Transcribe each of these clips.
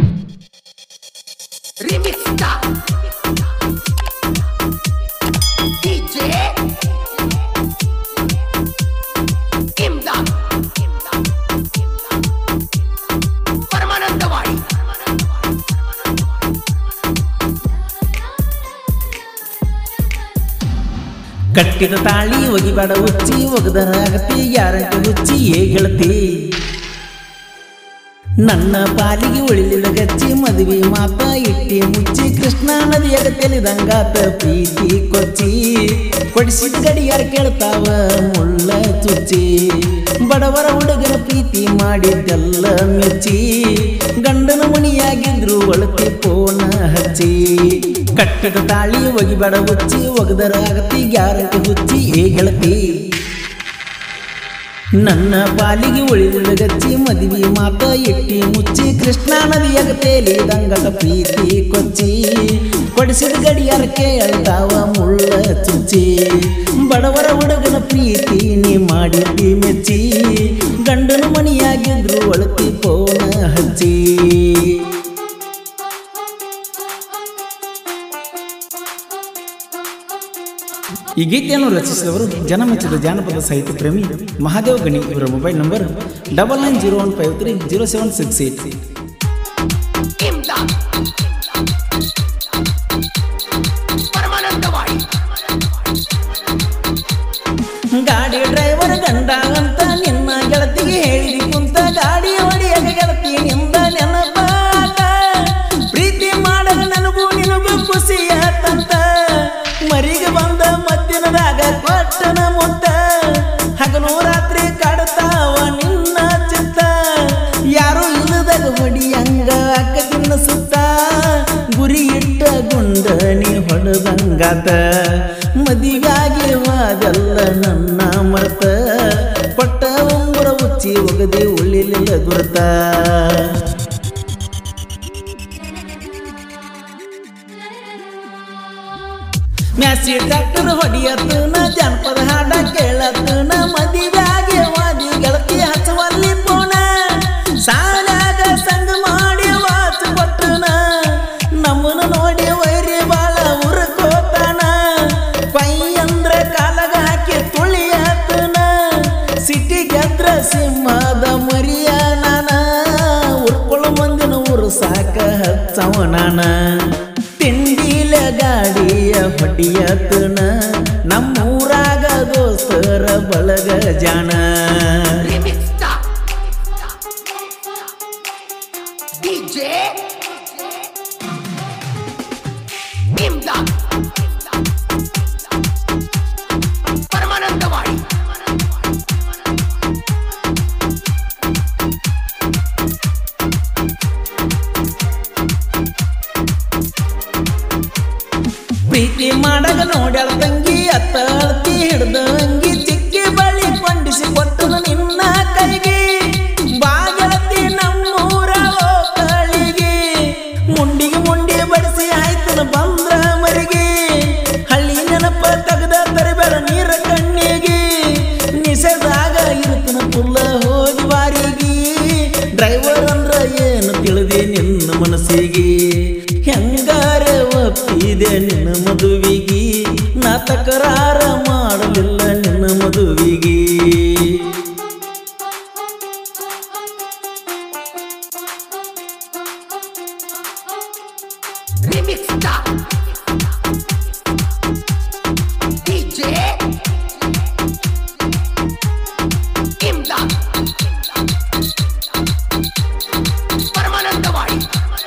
Remix Star DJ Imdad Paramanandawadi ಕಟ್ಟಿದ ತಾಳಿ ಒಗಿಬೇಡ ಉಚ್ಚಿ ಒಗದರ ಅಗತಿ guarantee ಹುಚ್ಚಿ ಏ ಗೆಳತಿ ನನ್ನ ಪಾಲಿಗೆ ಉಳಿಲಿಲ್ಲ ಗಚ್ಚಿ ಮದುವೆ ಮಾತ ಇಟ್ಟಿ ಮುಚ್ಚಿ ಕೃಷ್ಣಾ ನದಿಯಾಗ ತೆಲಿದಂಗಾತ ಪ್ರೀತಿ ಕೊಚ್ಚಿ ಕೊಡಿಸಿದ ಗಡಿಯಾರ ಕೇಳ್ತಾವ ಮುಳ್ಳ ಚುಚ್ಚಿ ಬಡವರ ಹುಡುಗನ ಪ್ರೀತಿ ಮಾಡಿದ್ದೆಲ್ಲ ಮೆಚ್ಚಿ ಗಂಡನ ಮಣಿಯಾಗಿದ್ರು ಒಳತಿ ಪೋನ ಹಚ್ಚಿ ಕಟ್ಟಿದ ತಾಳಿ ಒಗಿಬೇಡ ಹುಚ್ಚಿ ಒಗದರ ಆಗತಿ ಗ್ಯಾರಂಟಿ ಹುಚ್ಚಿ ಏ ಗೆಳತಿ ನನ್ನ ಪಾಲಿಗೆ ಉಳಿದ ಗಚ್ಚಿ ಮದುವೆ ಮಾತ ಇಟ್ಟಿ ಮುಚ್ಚಿ ಕೃಷ್ಣಾ ನದಿಯಾಗ ತೇಲಿ ದಂಗಟ ಪ್ರೀತಿ ಕೊಚ್ಚಿ ಕೊಡಿಸಿದ ಗಡಿಯಾರ ಕೇಳ್ತಾವ ಮುಳ್ಳ ಚುಚ್ಚಿ ಬಡವರ ಹುಡುಗನ ಪ್ರೀತಿ ನೀ ಮಾಡಿದ್ದಿ ಮೆಚ್ಚಿ ಗಂಡನ ಮಣಿಯಾಗಿದ್ರು ಒಳತಿ ಪೋನ ಹಚ್ಚಿ ಈ ಗೀತೆಯನ್ನು ರಚಿಸಿದವರು ಜನಮೆಚ್ಚಿದ ಜಾನಪದ ಸಾಹಿತ್ಯ ಪ್ರೇಮಿ ಮಹಾದೇವ್ ಗಣಿ ಇವರ mobile number double nine zero one five three zero seven six eight Imdad Paramanandavadi ಗಾಡಿ ಡ್ರೈವರ್ ಗಂಡ ಅಂತ ನಿನ್ನ ಗೆಳತಿಗೆ ಹೇಳಿದಿ ಕುಂತ ಗಾಡಿ ಹೊಡಿಯಕ ಗೆಳತಿ ನಿಂದ ನೆನಪಾಟ ಪ್ರೀತಿ ಮಾಡಲು ನನಗೂ ನಿನಗೂ ಖುಷಿಯಾತಂತ ಮರಿಗೆ ಬಂದ ಮಧ್ಯಾಹ್ನದಾಗ ಕೊಟ್ಟನ ಮುತ್ತ ಹಗಲು ರಾತ್ರಿ ಕಾಡುತ್ತಾವ ನಿನ್ನ ಚಿತ್ತ ಯಾರು ಇಲ್ಲದಾಗ ಹೊಡಿಯಂಗ ಅಕ್ಕ ತಿನ್ನ ಸುತ್ತ ಗುರಿ ಇಟ್ಟ ಗುಂಡ ನೀ ಹೊಡೆದಂಗಾತ ಮದಿಗಾಗಿ ವಾದಲ್ಲ ನನ್ನ ಮರ್ತ ಪಟ್ಟ ಉಂಗುರ ಉಚ್ಚಿ ಒಗದಿ ಉಳಿಲಿಲ್ಲ ದುರ್ತ ಮ್ಯಾಸಿ ಟ್ರ್ಯಾಕ್ಟರ್ ಹೊಡಿಯತ್ತನ ಜಾನಪದ ಹಾಡ ಕೇಳತ್ತನ ಮದಿಗಾಗಿ ವಾದಿ ಗೆಳತಿ ಹಚ್ಚವಲ್ಲಿ ಪೋಣ ಸಾಲಾಗ ಸಂಗ ಮಾಡಿ ವಾಚ್ ಕೊಟ್ಟನ ನಮ್ಮನ್ನ ನೋಡಿ ವೈರಿ ಬಾಳ ಉರ್ಕೋತಾನ ಪೈ ಅಂದ್ರ ಕಾಲಗ ಹಾಕಿ ತುಳಿಯತ್ತನ ಸಿಟಿ ಗೆದ್ರ ಸಿಂಹದ ಮರಿಯ ನಾನ ಉರ್ಕೊಳ್ಳ ಮಂದಿನ ಉರು ಸಾಕ ಹಚ್ಚವ ನಾನ ತಿಂಡಿಲ ಗಾಡಿಯ ಹೊಡಿಯತನ ನಮ್ಮೂರಾಗ ದೋಸ್ತರ ಬಳಗ ಜಾಣ Remix Star DJ ಇಮ್ದಾದ್ ಪರಮಾನಂದವಾಡಿ ಪ್ರೀತಿ ಮಾಡಗ ನೋಡ್ಯಾಳ ತಂಗಿ ಅತ್ತ ಅಳ್ತಿ ಹಿಡ್ದ ಅಂಗಿ ಚಿಕ್ಕಿ ಬಳಿ ಕೊಂಡಿಸಿ ಕೊಟ್ಟನು ನಿನ್ನ ಕೈಗೆ ಬಾಗಲತಿ ನಮ್ಮೂರ ಕಳಿಗೆ ಮುಂಡಿಗೆ ಮುಂಡಿ ಬಡಿಸಿ ಆಯ್ತನ ಬಂದ್ರ ಮರಿಗೆ ಹಳ್ಳಿ ನೆನಪ ತೆಗೆದ ತರಬೇಡ ನೀರ ಕಣ್ಣಿಗೆ ನಿಸೆದಾಗ ಇರುತ್ತನ ಪುಲ್ಲ ಹೋಗಿ ಬಾರಿಗೆ ಡ್ರೈವರ್ ಅಂದ್ರ ಏನು ತಿಳಿದಿ ನಿನ್ನ ಮನಸ್ಸಿಗೆ ಹೆಂಗಾರ ಒಪ್ಪಿದೆ ನಿನ್ನ ಮದುವಿಗೆ ನಾ ತಕರಾರ ಮಾಡಲಿಲ್ಲ ನಿನ್ನ ಮದುವಿಗೆ Remix Star DJ ಇಮ್ದಾದ್ ಪರಮಾನಂದವಾಡಿ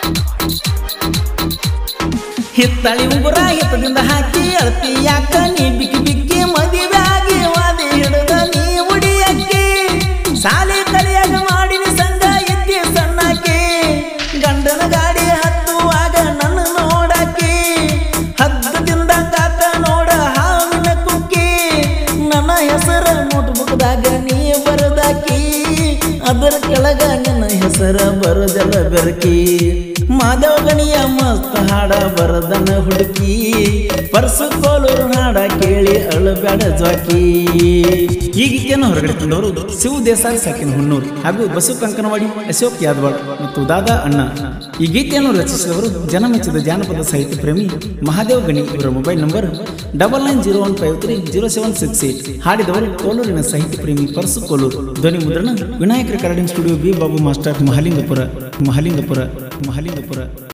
ಹಿತ್ತಳಿ ಉಗುರ ಹಿತ್ತದಿಂದ ಹಾಕಿ ಅಳ್ತಿ ಯಾಕ ನೀ ಬಿಕ್ಕಿ ಬಿಕ್ಕಿ ಮದುವೆಯಾಗಿ ವಾದಿ ಹಿಡಿದ ನೀ ಉಡಿಯಕ್ಕೆ ಸಾಲಿ ತಲೆಯಾಗ ಮಾಡಿನ ಸಂಘ ಎತ್ತಿ ಸಣ್ಣಕ್ಕೆ ಗಂಡನ ಗಾಡಿ ಹತ್ತುವಾಗ ನನ್ನ ನೋಡಕ್ಕೆ ಹದ್ದದಿಂದ ಕಾಕ ನೋಡ ಹಾವಿನ ಕುಕ್ಕಿ ನನ್ನ ಹೆಸರ ನೋಟ್ಬುಕ್ದಾಗ ನೀ ಬರದಾಕಿ ಅದರ ಕೆಳಗ ನಿನ್ನ ಹೆಸರ ಬರದಲ್ಲ ಬೆರಕಿ ಮಾಧವ ಗಣಿಯ ಮಸ್ತ್ ಹಾಡ ಬರದನ ಹುಡುಕಿ ಪರ್ಸು ಕೋಲೂರು ಹಾಡ ಕೇಳಿ ಅಳಬ್ಯಾಡ ಜ್ವಾಕಿ ಈ ಗೀತೆಯನ್ನು ಹೊರಗಡೆ ತಂದವರು ಶಿವ ದೇಸಾಯಿ ಸಾಕಿನ ಹುಣ್ಣೂರು ಹಾಗೂ ಬಸು ಕಂಕನವಾಡಿ ಅಶೋಕ್ ಯಾದವಾಡ್ ಮತ್ತು ದಾದಾ ಅಣ್ಣ ಈ ಗೀತೆಯನ್ನು ರಚಿಸಿದವರು ಜನಮೆಚ್ಚಿದ ಜಾನಪದ ಸಾಹಿತ್ಯ ಪ್ರೇಮಿ ಮಹಾದೇವ್ ಗಣಿ ಇವರ mobile number double nine zero one five three zero seven six eight ಹಾಡಿದವರು ಕೋಲೂರಿನ ಸಾಹಿತ್ಯ ಪ್ರೇಮಿ ಪರ್ಸು ಕೋಲೂರು ಧ್ವನಿ ಮುದ್ರಣ Vinayaka recording studio B Babu master Mahalingapura Mahalingapura Mahalingapura